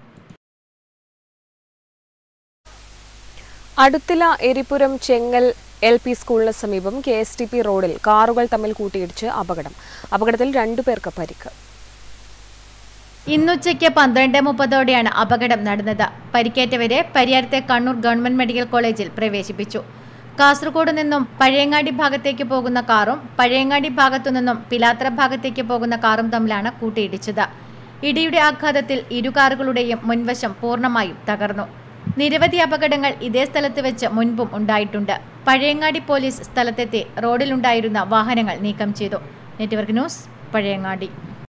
[SPEAKER 8] Aduthila Eripuram Chengal L P സ്കൂളിന് സമീപം കെ എസ് ടി പി റോഡിൽ കാറുകൾ തമ്മിൽ കൂട്ടിയിടിച്ച് അപകടം അപകടത്തിൽ രണ്ടുപേർക്ക് പരിക്ക്
[SPEAKER 11] ഇന്നുച്ചയ്ക്ക് പന്ത്രണ്ട് മുപ്പതോടെയാണ് അപകടം നടന്നത് പരിക്കേറ്റവരെ പരിയാരത്തെ കണ്ണൂർ ഗവൺമെന്റ് മെഡിക്കൽ കോളേജിൽ പ്രവേശിപ്പിച്ചു കാസർഗോഡ് നിന്നും പഴയങ്ങാടി ഭാഗത്തേക്ക് പോകുന്ന കാറും പഴയങ്ങാടി ഭാഗത്തു നിന്നും പിലാത്ര ഭാഗത്തേക്ക് പോകുന്ന കാറും തമ്മിലാണ് കൂട്ടിയിടിച്ചത് ഇടിയുടെ ആഘാതത്തിൽ ഇരു കാറുകളുടെയും മുൻവശം പൂർണ്ണമായും തകർന്നു നിരവധി അപകടങ്ങൾ ഇതേ സ്ഥലത്ത് വെച്ച് മുൻപും ഉണ്ടായിട്ടുണ്ട് പഴയങ്ങാടി പോലീസ് സ്ഥലത്തെത്തി റോഡിലുണ്ടായിരുന്ന വാഹനങ്ങൾ നീക്കം ചെയ്തു നെറ്റ്വർക്ക് ന്യൂസ് പഴയങ്ങാടി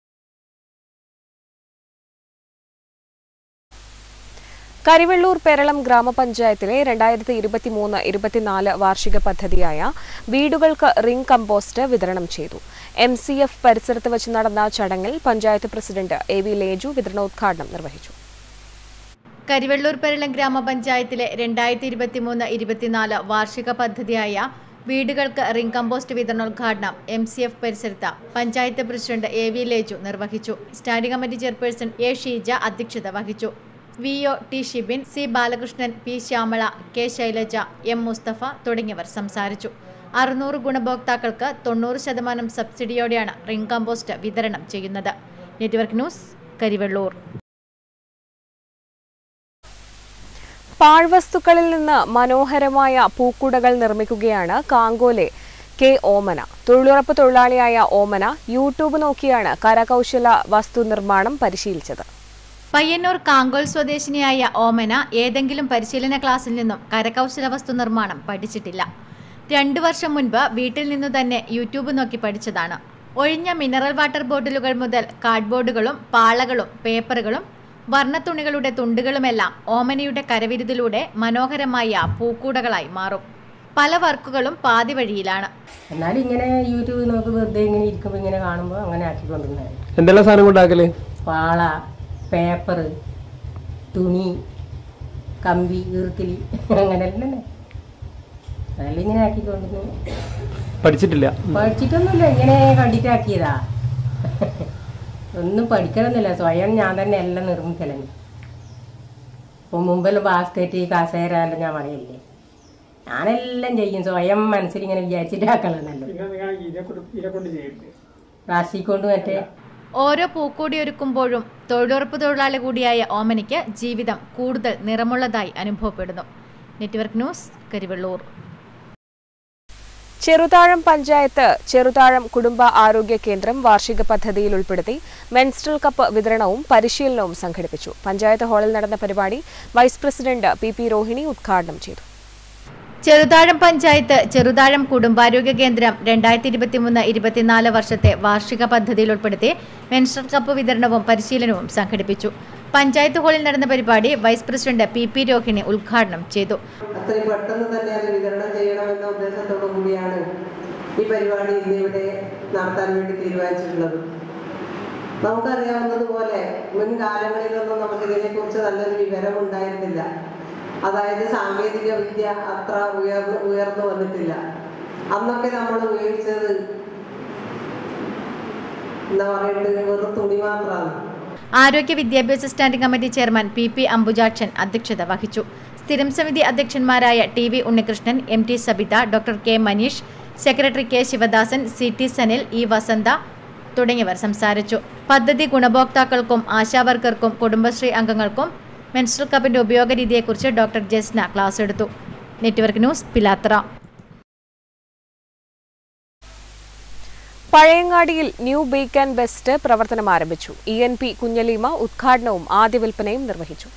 [SPEAKER 8] കരിവെള്ളൂർ പെരളം ഗ്രാമപഞ്ചായത്തിലെ രണ്ടായിരത്തി ഇരുപത്തിമൂന്ന് ഇരുപത്തിനാല് വാർഷിക പദ്ധതിയായ വീടുകൾക്ക് റിംഗ് കമ്പോസ്റ്റ് വിതരണം ചെയ്തു എം സി എഫ് പരിസരത്ത് വെച്ച് നടന്ന ചടങ്ങിൽ panchayat president A V Leju വിതരണോദ്ഘാടനം നിർവഹിച്ചു
[SPEAKER 11] കരിവെള്ളൂർ പെരളം ഗ്രാമപഞ്ചായത്തിലെ രണ്ടായിരത്തി ഇരുപത്തി മൂന്ന് ഇരുപത്തിനാല് വാർഷിക പദ്ധതിയായ വീടുകൾക്ക് റിംഗ് കമ്പോസ്റ്റ് വിതരണോദ്ഘാടനം എം സി എഫ് പരിസരത്ത് panchayat president A V Leju നിർവഹിച്ചു standing committee chairperson A Sheeja അധ്യക്ഷത വഹിച്ചു V O T Shibin C Balakrishnan P Shyamala K Shailaja M Musthafa തുടങ്ങിയവർ സംസാരിച്ചു അറുന്നൂറ് ഗുണഭോക്താക്കൾക്ക് തൊണ്ണൂറ് ശതമാനം സബ്സിഡിയോടെയാണ് റിംഗ് കമ്പോസ്റ്റ് വിതരണം ചെയ്യുന്നത് നെറ്റ്വർക്ക് ന്യൂസ് കരിവെള്ളൂർ
[SPEAKER 8] പാഴ്വസ്തുക്കളിൽ നിന്ന് മനോഹരമായ പൂക്കുടകൾ നിർമ്മിക്കുകയാണ് കാങ്കോലെ കെ ഓമന തൊഴിലുറപ്പ് തൊഴിലാളിയായ ഓമന യൂട്യൂബ് നോക്കിയാണ് കരകൗശല വസ്തു നിർമ്മാണം പരിശീലിച്ചത്
[SPEAKER 11] പയ്യന്നൂർ കാങ്കോൽ സ്വദേശിനിയായ ഓമന ഏതെങ്കിലും പരിശീലന ക്ലാസ്സിൽ നിന്നും കരകൗശല വസ്തു നിർമ്മാണം പഠിച്ചിട്ടില്ല രണ്ടു വർഷം മുൻപ് വീട്ടിൽ നിന്നു തന്നെ യൂട്യൂബ് നോക്കി പഠിച്ചതാണ് ഒഴിഞ്ഞ മിനറൽ വാട്ടർ ബോട്ടിലുകൾ മുതൽ കാർഡ്ബോർഡുകളും പാളകളും പേപ്പറുകളും വർണ്ണത്തുണികളുടെ തുണ്ടുകളുമെല്ലാം ഓമനയുടെ കരവിരുതിലൂടെ മനോഹരമായ പൂക്കൂടകളായി മാറും പല വർക്കുകളും പാതി വഴിയിലാണ്
[SPEAKER 18] എന്നാലും ഇങ്ങനെ യൂട്യൂബ് നോക്കി വെറുതെ ഇങ്ങനെ ഇരിക്കുമ്പോൾ ഇങ്ങനെ കാണുമ്പോൾ അങ്ങനെ ആക്കിക്കൊണ്ടിരുന്നത്
[SPEAKER 19] എന്തെല്ലാം സാധനം കൊണ്ടാക്കല്
[SPEAKER 18] പാള പേപ്പർ തുണി കമ്പി ഈർക്കിലി അങ്ങനെല്ലാം തന്നെ അതെല്ലാം ഇങ്ങനെ ആക്കിക്കൊണ്ടിരുന്നു
[SPEAKER 19] പഠിച്ചിട്ടില്ല
[SPEAKER 18] പഠിച്ചിട്ടൊന്നുമില്ല ഇങ്ങനെ കണ്ടിട്ടാക്കിയതാ ഒന്നും പഠിക്കണമെന്നില്ല സ്വയം ഞാൻ തന്നെ എല്ലാം നിർമ്മിക്കലാണ് ഇപ്പം മുമ്പെല്ലാം ബാസ്ക്കറ്റ് കസേര എല്ലാം ഞാൻ പറയില്ലേ ഞാനെല്ലാം ചെയ്യും സ്വയം മനസ്സിൽ ഇങ്ങനെ വിചാരിച്ചിട്ടാക്കണമെന്നല്ലോ പ്ലാസ്റ്റിക് കൊണ്ട് മറ്റേ
[SPEAKER 11] ഓരോ പൂക്കൂടി ഒരുക്കുമ്പോഴും തൊഴിലുറപ്പ് തൊഴിലാളി കൂടിയായ ഓമനിക്ക് ജീവിതം കൂടുതൽ നിറമുള്ളതായി അനുഭവപ്പെടുന്നു നെറ്റ്വർക്ക് ന്യൂസ് കരിവെള്ളൂർ
[SPEAKER 8] ചെറുതാഴം പഞ്ചായത്ത് ചെറുതാഴം കുടുംബ ആരോഗ്യ കേന്ദ്രം വാർഷിക പദ്ധതിയിൽ ഉൾപ്പെടുത്തി മെൻസ്ട്രൽ കപ്പ് വിതരണവും പരിശീലനവും സംഘടിപ്പിച്ചു പഞ്ചായത്ത് ഹാളിൽ നടന്ന പരിപാടി vice president P P Rohini ഉദ്ഘാടനം ചെയ്തു
[SPEAKER 11] ചെറുതാഴം പഞ്ചായത്ത് ചെറുതാഴം കുടുംബാരോഗ്യ കേന്ദ്രം രണ്ടായിരത്തി ഇരുപത്തിമൂന്ന് ഇരുപത്തിനാല് വർഷത്തെ വാർഷിക പദ്ധതിയിൽ ഉൾപ്പെടുത്തി മെൻസ്ട്രൽ കപ്പ് വിതരണവും പരിശീലനവും സംഘടിപ്പിച്ചു പഞ്ചായത്ത് ഹാളിൽ നടന്ന പരിപാടി vice president P P Rohini ഉദ്ഘാടനം ചെയ്തു
[SPEAKER 20] അത്രയും പെട്ടെന്ന് തന്നെ അത് വിതരണം ചെയ്യണമെന്ന ഉദ്ദേശത്തോടു കൂടിയാണ് ഈ പരിപാടി ഇന്ന് ഇവിടെ നടത്താൻ വേണ്ടി തീരുമാനിച്ചിട്ടുള്ളത് നമുക്കറിയാവുന്നതുപോലെ മുൻകാലങ്ങളിലൊന്നും നമുക്ക് ഇതിനെക്കുറിച്ച് നല്ലൊരു വിവരം ഉണ്ടായിരുന്നില്ല അതായത് സാങ്കേതിക വിദ്യ അത്ര ഉയർന്നു ഉയർന്നു വന്നിട്ടില്ല അന്നൊക്കെ നമ്മൾ ഉപയോഗിച്ചത് എന്താ പറയുന്നത് വെറും തുണി മാത്രമാണ്
[SPEAKER 11] ആരോഗ്യ വിദ്യാഭ്യാസ standing committee chairman P P Ambujakshan അധ്യക്ഷത വഹിച്ചു സ്ഥിരം സമിതി അധ്യക്ഷന്മാരായ T V Unnikrishnan M T Sabitha doctor K Manish secretary K Sivadasan C T Sanil E Vasantha തുടങ്ങിയവർ സംസാരിച്ചു പദ്ധതി ഗുണഭോക്താക്കൾക്കും ആശാവർക്കർക്കും കുടുംബശ്രീ അംഗങ്ങൾക്കും മെൻസ്ട്രൽ കപ്പിന്റെ ഉപയോഗ രീതിയെക്കുറിച്ച് ഡോക്ടർ ജസ്ന ക്ലാസ് എടുത്തു നെറ്റ്വർക്ക് ന്യൂസ് പിലാത്ര
[SPEAKER 8] പഴയങ്ങാടിയിൽ ന്യൂ ബേക്ക് ആൻഡ് ബെസ്റ്റ് പ്രവർത്തനം ആരംഭിച്ചു ഇ എൻ പി കുഞ്ഞലീമ ഉദ്ഘാടനവും ആദ്യ വിൽപ്പനയും നിർവഹിച്ചു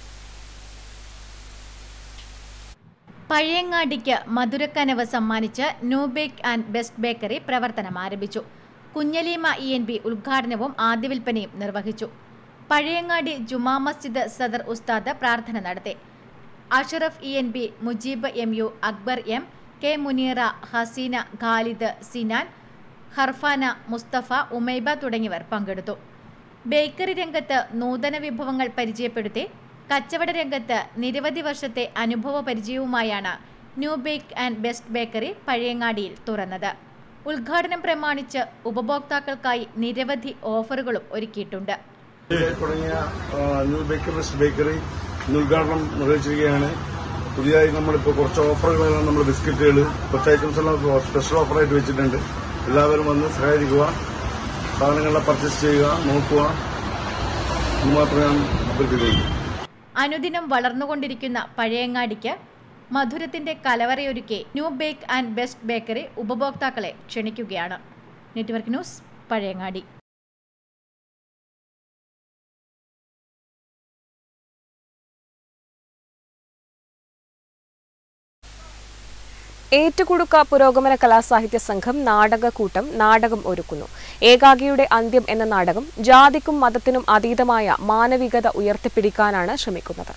[SPEAKER 11] പഴയങ്ങാടിക്ക് മധുരക്കനവ് സമ്മാനിച്ച് new bake and best bakery പ്രവർത്തനം ആരംഭിച്ചു കുഞ്ഞലീമ ഇ എൻ പി ഉദ്ഘാടനവും ആദ്യ വിൽപ്പനയും നിർവഹിച്ചു പഴയങ്ങാടി ജുമാ മസ്ജിദ് സദർ ഉസ്താദ് പ്രാർത്ഥന നടത്തി Ashraf E N B Mujeeb M U Akbar M K Muneera Haseena Khalid Sinan Harfana Musthafa Umaiba തുടങ്ങിയവർ പങ്കെടുത്തു ബേക്കറി രംഗത്ത് നൂതന വിഭവങ്ങൾ പരിചയപ്പെടുത്തി കച്ചവട രംഗത്ത് നിരവധി വർഷത്തെ അനുഭവ പരിചയവുമായാണ് new bake and best bakery പഴയങ്ങാടിയിൽ തുറന്നത് ഉദ്ഘാടനം പ്രമാണിച്ച് ഉപഭോക്താക്കൾക്കായി നിരവധി ഓഫറുകളും ഒരുക്കിയിട്ടുണ്ട്
[SPEAKER 21] തുടങ്ങിയ ന്യൂ ബേക്കറി ബേക്കറി ഇന്ന് ഉദ്ഘാടനം നിർവഹിച്ചിരിക്കുകയാണ് പുതിയതായി നമ്മളിപ്പോൾ കുറച്ച് ഓഫറുകളെല്ലാം നമ്മൾ ബിസ്ക്കറ്റുകൾ കുറച്ച് ഐറ്റംസ് എല്ലാം സ്പെഷ്യൽ ഓഫറായിട്ട് വെച്ചിട്ടുണ്ട് എല്ലാവരും വന്ന് സഹായിക്കുക സാധനങ്ങളെല്ലാം പർച്ചേസ് ചെയ്യുക നോക്കുക എന്ന് മാത്രമേ ഞാൻ അഭ്യർത്ഥിക്കുള്ളൂ
[SPEAKER 11] അനുദിനം വളർന്നുകൊണ്ടിരിക്കുന്ന പഴയങ്ങാടിക്ക് മധുരത്തിന്റെ കലവറയൊരുക്കി new bake and best bakery ഉപഭോക്താക്കളെ ക്ഷണിക്കുകയാണ് നെറ്റ്വർക്ക് ന്യൂസ് പഴയങ്ങാടി
[SPEAKER 8] ഏറ്റുകുടുക്ക പുരോഗമന കലാസാഹിത്യ സംഘം നാടകക്കൂട്ടം നാടകം ഒരുക്കുന്നു ഏകാഗിയുടെ അന്ത്യം എന്ന നാടകം ജാതിക്കും മതത്തിനും അതീതമായ മാനവികത ഉയർത്തിപ്പിടിക്കാനാണ് ശ്രമിക്കുന്നത്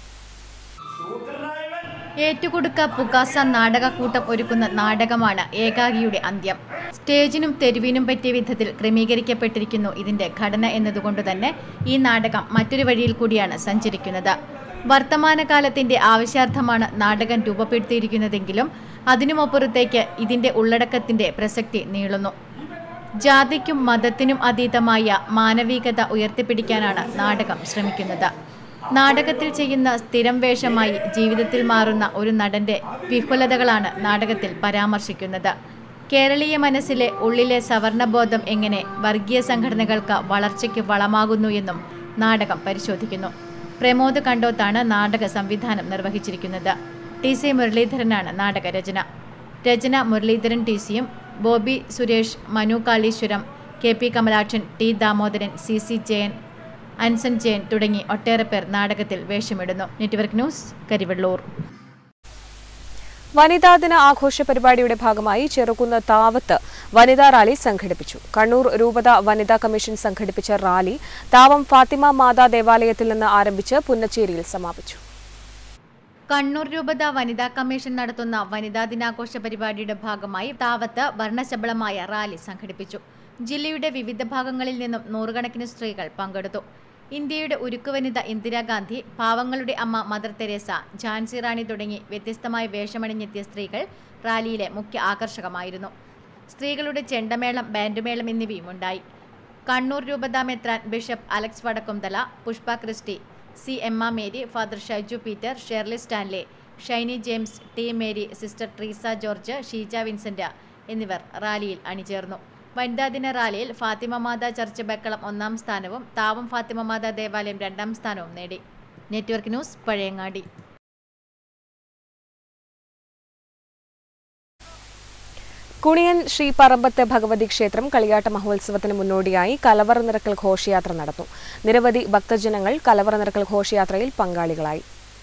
[SPEAKER 11] ഏറ്റുകൊടുക്ക പുകാസ നാടകക്കൂട്ടം ഒരുക്കുന്ന നാടകമാണ് ഏകാഗിയുടെ അന്ത്യം സ്റ്റേജിനും തെരുവിനും പറ്റിയ വിധത്തിൽ ക്രമീകരിക്കപ്പെട്ടിരിക്കുന്നു ഇതിന്റെ ഘടന എന്നതുകൊണ്ട് തന്നെ ഈ നാടകം മറ്റൊരു വഴിയിൽ കൂടിയാണ് സഞ്ചരിക്കുന്നത് വർത്തമാനകാലത്തിന്റെ ആവശ്യാർത്ഥമാണ് നാടകം രൂപപ്പെടുത്തിയിരിക്കുന്നതെങ്കിലും അതിനുമപ്പുറത്തേക്ക് ഇതിന്റെ ഉള്ളടക്കത്തിന്റെ പ്രസക്തി നീളുന്നു ജാതിക്കും മതത്തിനും അതീതമായ മാനവികത ഉയർത്തിപ്പിടിക്കാനാണ് നാടകം ശ്രമിക്കുന്നത് നാടകത്തിൽ ചെയ്യുന്ന സ്ഥിരം വേഷമായി ജീവിതത്തിൽ മാറുന്ന ഒരു നടന്റെ വിഹുലതകളാണ് നാടകത്തിൽ പരാമർശിക്കുന്നത് കേരളീയ മനസ്സിലെ ഉള്ളിലെ സവർണബോധം എങ്ങനെ വർഗീയ സംഘടനകൾക്ക് വളർച്ചയ്ക്ക് വളമാകുന്നു എന്നും നാടകം പരിശോധിക്കുന്നു പ്രമോദ് കണ്ടോത്താണ് നാടക സംവിധാനം നിർവഹിച്ചിരിക്കുന്നത് ടി സി മുരളീധരനാണ് നാടകരചന രചന മുരളീധരൻ ടി സിയും Bobby Suresh Manu Kaleeswaram K P Kamalakshan T Damodaran C C Jayan Anson Jayan തുടങ്ങി ഒട്ടേറെ പേർ നാടകത്തിൽ വേഷമിടുന്നു നെറ്റ്വർക്ക് ന്യൂസ് കരിവെള്ളൂർ
[SPEAKER 8] വനിതാ ദിന ആഘോഷ പരിപാടിയുടെ ഭാഗമായി ചെറുകുന്ന് താവത്ത് വനിതാ റാലി സംഘടിപ്പിച്ചു കണ്ണൂർ രൂപത വനിതാ കമ്മീഷൻ സംഘടിപ്പിച്ച റാലി താവം ഫാത്തിമ മാതാ ദേവാലയത്തിൽ നിന്ന് ആരംഭിച്ച് പുന്നച്ചേരിയിൽ സമാപിച്ചു
[SPEAKER 11] കണ്ണൂർ രൂപത വനിതാ കമ്മീഷൻ നടത്തുന്ന വനിതാ ദിനാഘോഷ പരിപാടിയുടെ ഭാഗമായി താവത്ത് വർണ്ണശബളമായ റാലി സംഘടിപ്പിച്ചു ജില്ലയുടെ വിവിധ ഭാഗങ്ങളിൽ നിന്നും നൂറുകണക്കിന് സ്ത്രീകൾ പങ്കെടുത്തു ഇന്ത്യയുടെ ഉരുക്കു വനിത ഇന്ദിരാഗാന്ധി പാവങ്ങളുടെ അമ്മ മദർ തെരേസ ഝാൻസി റാണി തുടങ്ങി വ്യത്യസ്തമായ വേഷമണിഞ്ഞെത്തിയ സ്ത്രീകൾ റാലിയിലെ മുഖ്യ ആകർഷകമായിരുന്നു സ്ത്രീകളുടെ ചെണ്ടമേളം ബാൻഡുമേളം എന്നിവയും ഉണ്ടായി കണ്ണൂർ രൂപതാ മെത്രാൻ bishop Alex Vadakkumthala Pushpa Christy C Emma Mary father Shaiju Peter Shirley Stanley Shiny James T Mary sister Treesa George Sheeja Vincent എന്നിവർ റാലിയിൽ അണിചേർന്നു വനിതാ ദിന റാലിയിൽ ഫാത്തിമ മാതാ ചർച്ച് ബക്കളം ഒന്നാം സ്ഥാനവും താവം ഫാത്തിമ മാതാ ദേവാലയം രണ്ടാം സ്ഥാനവും നേടി നെറ്റ്വർക്ക് ന്യൂസ് പഴയങ്ങാടി
[SPEAKER 8] കുണിയൻ ശ്രീ പറമ്പത്ത് ഭഗവതി ക്ഷേത്രം കളിയാട്ട മഹോത്സവത്തിന് മുന്നോടിയായി കലവറ നിറക്കൽ ഘോഷയാത്ര നടന്നു നിരവധി ഭക്തജനങ്ങൾ കലവറ നിറക്കൽ ഘോഷയാത്രയിൽ പങ്കാളികളായി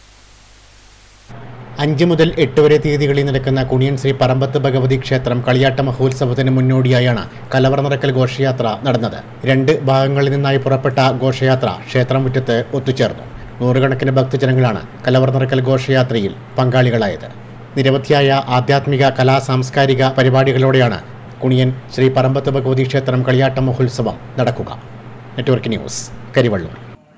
[SPEAKER 9] അഞ്ച് മുതൽ എട്ട് വരെ തീയതികളിൽ നടക്കുന്ന കുണിയൻ ശ്രീ പറമ്പത്ത് ഭഗവതി ക്ഷേത്രം കളിയാട്ട മഹോത്സവത്തിന് മുന്നോടിയായാണ് കലവറ നിറക്കൽ ഘോഷയാത്ര നടന്നത് രണ്ട് ഭാഗങ്ങളിൽ നിന്നായി പുറപ്പെട്ട ഘോഷയാത്ര ക്ഷേത്രം മുറ്റത്ത് ഒത്തുചേർന്നു നൂറുകണക്കിന് ഭക്തജനങ്ങളാണ് കലവറ നിറക്കൽ ഘോഷയാത്രയിൽ പങ്കാളികളായത് നിരവധിയായ ആധ്യാത്മിക കലാ സാംസ്കാരിക പരിപാടികളോടെയാണ് കുണിയൻ ശ്രീ പറമ്പത്ത് ഭഗവതി ക്ഷേത്രം കളിയാട്ട മഹോത്സവം നടക്കുക network news Karivellur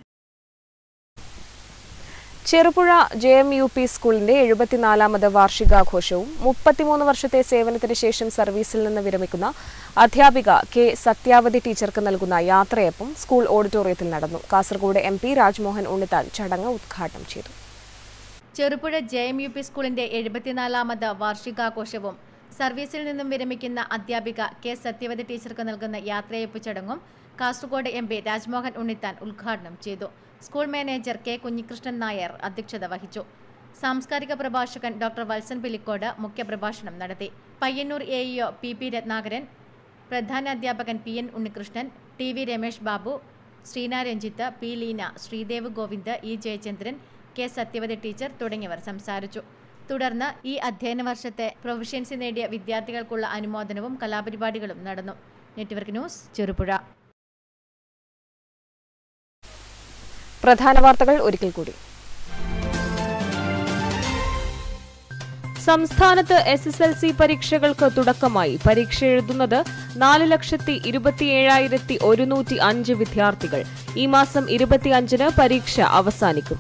[SPEAKER 8] Cherupuzha J M U P സ്കൂളിന്റെ എഴുപത്തിനാലാമത് വാർഷികാഘോഷവും മുപ്പത്തിമൂന്ന് വർഷത്തെ സേവനത്തിന് ശേഷം സർവീസിൽ നിന്ന് വിരമിക്കുന്ന അധ്യാപിക കെ സത്യാവതി ടീച്ചർക്ക് നൽകുന്ന യാത്രയപ്പം സ്കൂൾ ഓഡിറ്റോറിയത്തിൽ നടന്നു കാസർഗോഡ് എം പി രാജ്മോഹൻ ഉണ്ണിത്താൻ ചടങ്ങ് ഉദ്ഘാടനം ചെയ്തു
[SPEAKER 11] Cherupuzha J M U P സ്കൂളിന്റെ എഴുപത്തിനാലാമത് വാർഷികാഘോഷവും സർവീസിൽ നിന്നും വിരമിക്കുന്ന അധ്യാപിക കെ സത്യവതി ടീച്ചർക്ക് നൽകുന്ന യാത്രയപ്പ് ചടങ്ങും കാസർഗോഡ് എം പി രാജ്മോഹൻ ഉണ്ണിത്താൻ ഉദ്ഘാടനം ചെയ്തു school manager K Kunhikrishnan Nair അധ്യക്ഷത വഹിച്ചു സാംസ്കാരിക പ്രഭാഷകൻ ഡോക്ടർ വത്സൻ പിലിക്കോട് മുഖ്യപ്രഭാഷണം നടത്തി Payyanur A EO P P Ratnakaran പ്രധാന അധ്യാപകൻ P N Unnikrishnan T V Ramesh Babu Sreena Ranjith P Leena Sreedev Govind E Jayachandran K Sathyavathi teacher തുടങ്ങിയവർ സംസാരിച്ചു തുടർന്ന് ഈ അധ്യയന വർഷത്തെ പ്രൊഫഷ്യൻസി നേടിയ വിദ്യാർത്ഥികൾക്കുള്ള അനുമോദനവും കലാപരിപാടികളും നടന്നു നെറ്റ്വർക്ക് ന്യൂസ് ചെറുപുഴ
[SPEAKER 8] പ്രധാന വാർത്തകൾ ഒരിക്കൽ കൂടി സംസ്ഥാനത്ത് എസ് എസ് എൽ സി പരീക്ഷകൾക്ക് തുടക്കമായി പരീക്ഷ എഴുതുന്നത് നാല് ലക്ഷത്തി ഇരുപത്തിയേഴായിരത്തി ഒരുന്നൂറ്റി അഞ്ച് വിദ്യാർത്ഥികൾ ഈ മാസം ഇരുപത്തിയഞ്ചിന് പരീക്ഷ അവസാനിക്കും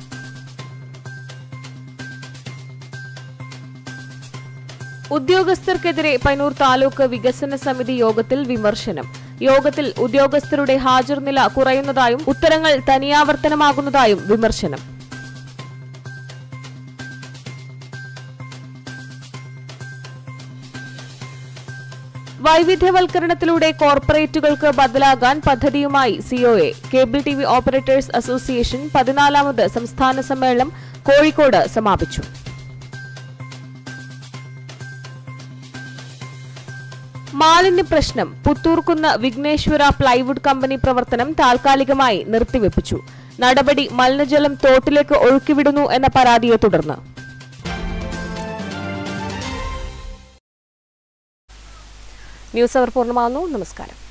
[SPEAKER 8] ഉദ്യോഗസ്ഥർക്കെതിരെ പൈനൂർ താലൂക്ക് വികസന സമിതി യോഗത്തിൽ വിമർശനം യോഗത്തിൽ ഉദ്യോഗസ്ഥരുടെ ഹാജർ നില കുറയുന്നതായും ഉത്തരങ്ങൾ തനിയാവർത്തനമാകുന്നതായും വിമർശനം വൈവിധ്യവൽക്കരണത്തിലൂടെ കോർപ്പറേറ്റുകൾക്ക് ബദലാകാൻ പദ്ധതിയുമായി COA cable T V operators association പതിനാലാമത് സംസ്ഥാന സമ്മേളനം കോഴിക്കോട് സമാപിച്ചു മാലിന്യ പ്രശ്നം പുത്തൂർക്കുന്ന് വിഘ്നേശ്വര പ്ലൈവുഡ് കമ്പനി പ്രവർത്തനം താൽക്കാലികമായി നിർത്തിവെപ്പിച്ചു നടപടി മലിനജലം തോട്ടിലേക്ക് ഒഴുക്കിവിടുന്നു എന്ന പരാതിയെ തുടർന്ന് ന്യൂസ് അവർ പൂർണ്ണമാകുന്നു നമസ്കാരം